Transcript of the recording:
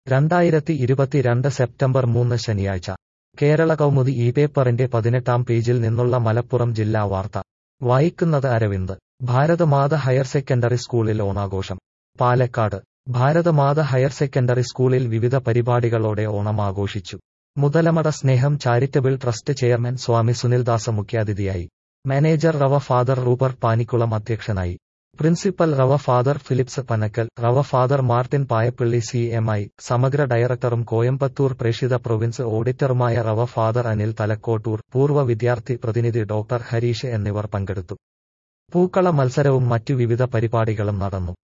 രണ്ടായിരത്തി ഇരുപത്തിരണ്ട് സെപ്റ്റംബർ മൂന്ന് ശനിയാഴ്ച കേരള കൗമുദി ഈ പേപ്പറിന്റെ പതിനെട്ടാം പേജിൽ നിന്നുള്ള മലപ്പുറം ജില്ലാ വാർത്ത വായിക്കുന്നത് അരവിന്ദ് ഭാരതമാത ഹയർ സെക്കൻഡറി സ്കൂളിൽ ഓണാഘോഷം പാലക്കാട് ഭാരതമാത ഹയർ സെക്കൻഡറി സ്കൂളിൽ വിവിധ പരിപാടികളോടെ ഓണം ആഘോഷിച്ചു Muthalamada Sneham charitable trust chairman Swami Sunildas മുഖ്യാതിഥിയായി മാനേജർ റവ ഫാദർ റൂബർട്ട് പാനിക്കുളം അധ്യക്ഷനായി പ്രിൻസിപ്പൽ റവ father Philips Panakkal Rev father Martin Payappally C M I സമഗ്ര ഡയറക്ടറും കോയമ്പത്തൂർ പ്രേക്ഷിത പ്രൊവിൻസ് ഓഡിറ്ററുമായ റവ ഫാദർ അനിൽ തലക്കോട്ടൂർ പൂർവ്വ വിദ്യാർത്ഥി പ്രതിനിധി ഡോക്ടർ ഹരീഷ് എന്നിവർ പങ്കെടുത്തു പൂക്കള മത്സരവും മറ്റു വിവിധ പരിപാടികളും നടന്നു